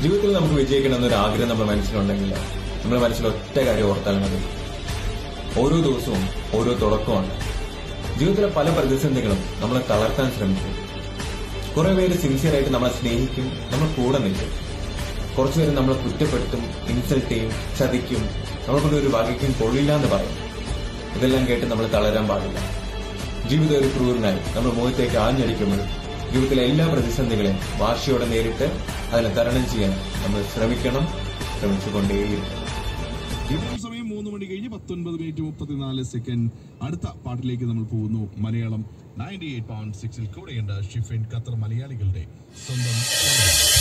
ജീവിതത്തിൽ നമുക്ക് വിജയിക്കണം എന്നൊരു ആഗ്രഹം നമ്മുടെ മനസ്സിലുണ്ടെങ്കിൽ നമ്മുടെ മനസ്സിൽ ഒറ്റ കാര്യം ഓർത്താൽ മതി ഓരോ ദിവസവും ഓരോ തുടക്കമാണ് ജീവിതത്തിലെ പല പ്രതിസന്ധികളും നമ്മളെ തളർത്താൻ ശ്രമിക്കും കുറെ പേര് സിൻസിയറായിട്ട് നമ്മളെ സ്നേഹിക്കും നമ്മൾ കൂടെ നിൽക്കും കുറച്ചുപേര് നമ്മളെ കുറ്റപ്പെടുത്തും ഇൻസൾട്ട് ചെയ്യും ചതിക്കും നമ്മളെ കൊണ്ട് ഒരു വകയ്ക്കും കൊള്ളില്ല എന്ന് പറയും ഇതെല്ലാം കേട്ട് നമ്മൾ തളരാൻ പാടില്ല ജീവിതം ഒരു ക്രൂരനായി നമ്മൾ മുഖത്തേക്ക് ആഞ്ഞടിക്കുമ്പോൾ ജീവിതത്തിലെ എല്ലാ പ്രതിസന്ധികളെയും വാശിയോടെ നേരിട്ട് അതിനെ തരണം ചെയ്യാൻ നമ്മൾ ശ്രമിക്കണം ശ്രമിച്ചുകൊണ്ടേയിരിക്കണം ഇപ്പോൾ സമയം മൂന്ന് മണി കഴിഞ്ഞ് പത്തൊൻപത് മിനിറ്റ് മുപ്പത്തിനാല് സെക്കൻഡ് അടുത്ത പാട്ടിലേക്ക് നമ്മൾ പോകുന്നു മലയാളം നയൻറ്റി എയ്റ്റ് പോയിന്റ് സിക്സിൽ കൂടെയുണ്ട് ഷിഫിൻ ഖത്തർ മലയാളികളുടെ സ്വന്തം